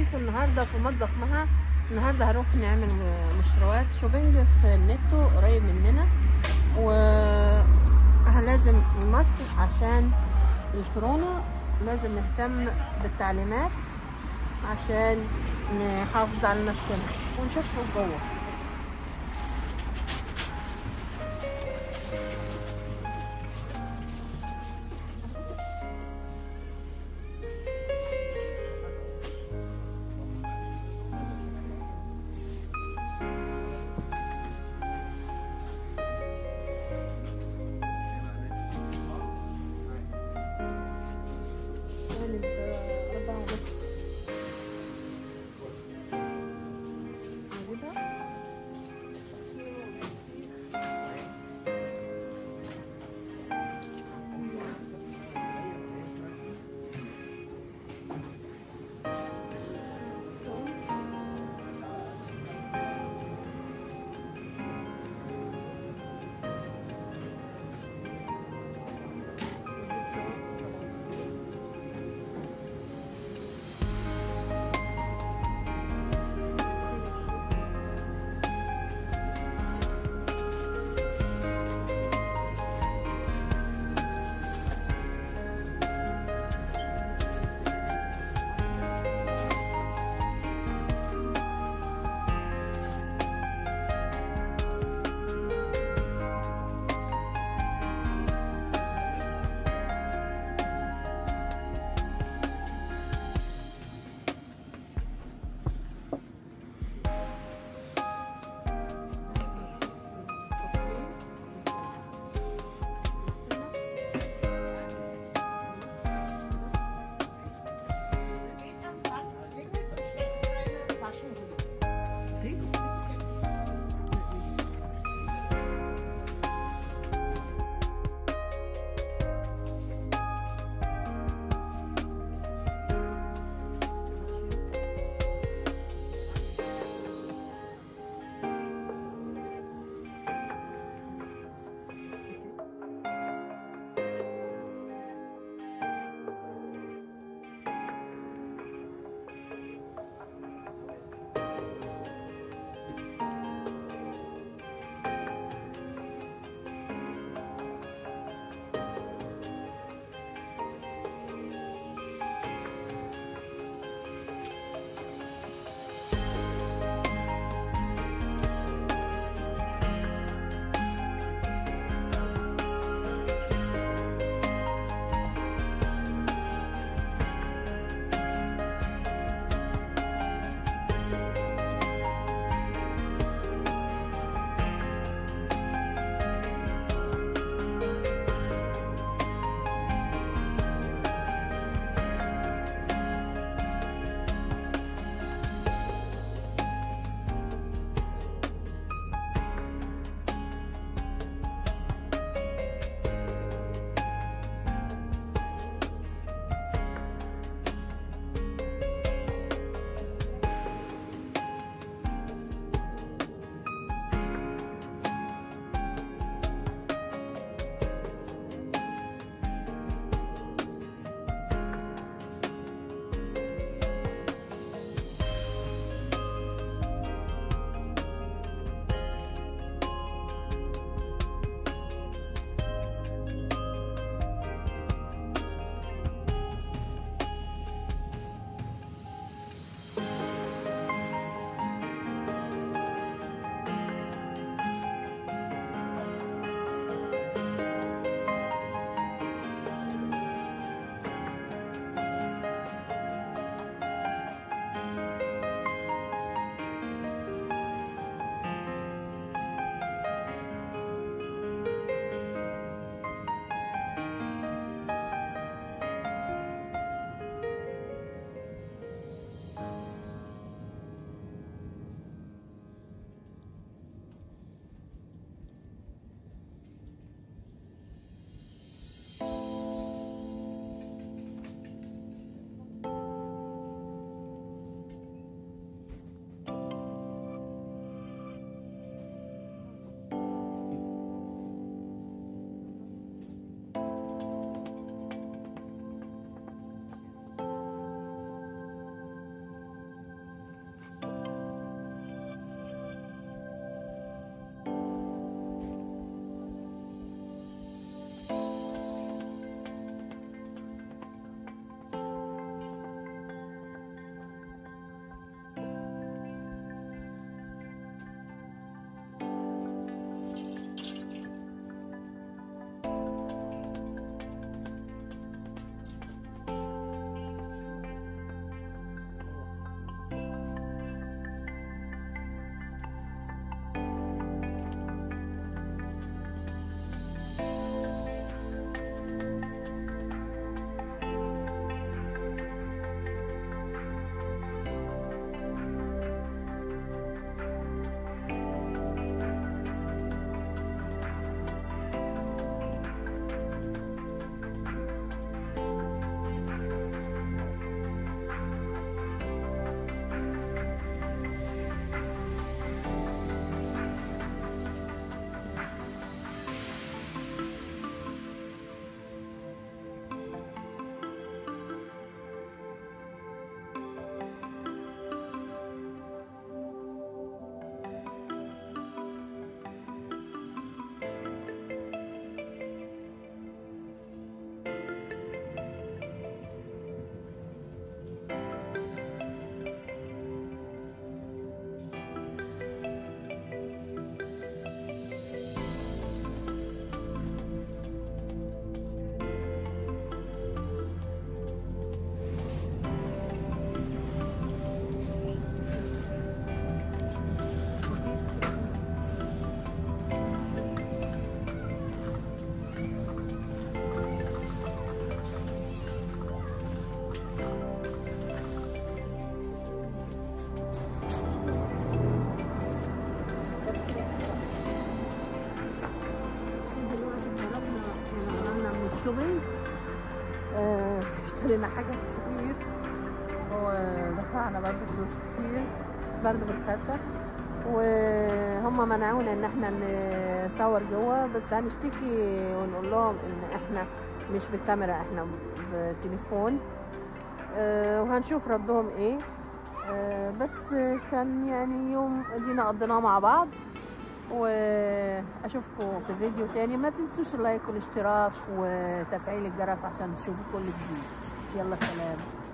ضيف النهارده في مطبخ مها النهارده هروح نعمل مشتريات شوبينج في النتو قريب مننا و لازم الماسك عشان الكورونا لازم نهتم بالتعليمات عشان نحافظ على نفسنا ونشوفه جوه قالب أربعة ونص موجودة آه، اشترينا حاجات كتير ودفعنا برضه فلوس كتير برضه بالكارتة وهم منعونا ان احنا نصور جوه بس هنشتكي ونقول لهم ان احنا مش بكاميرا احنا بتليفون آه، وهنشوف ردهم ايه آه، بس كان يعني يوم ادينا قضيناه مع بعض واشوفكم في فيديو تاني ما تنسوش اللايك والاشتراك وتفعيل الجرس عشان تشوفوا كل جديد يلا سلام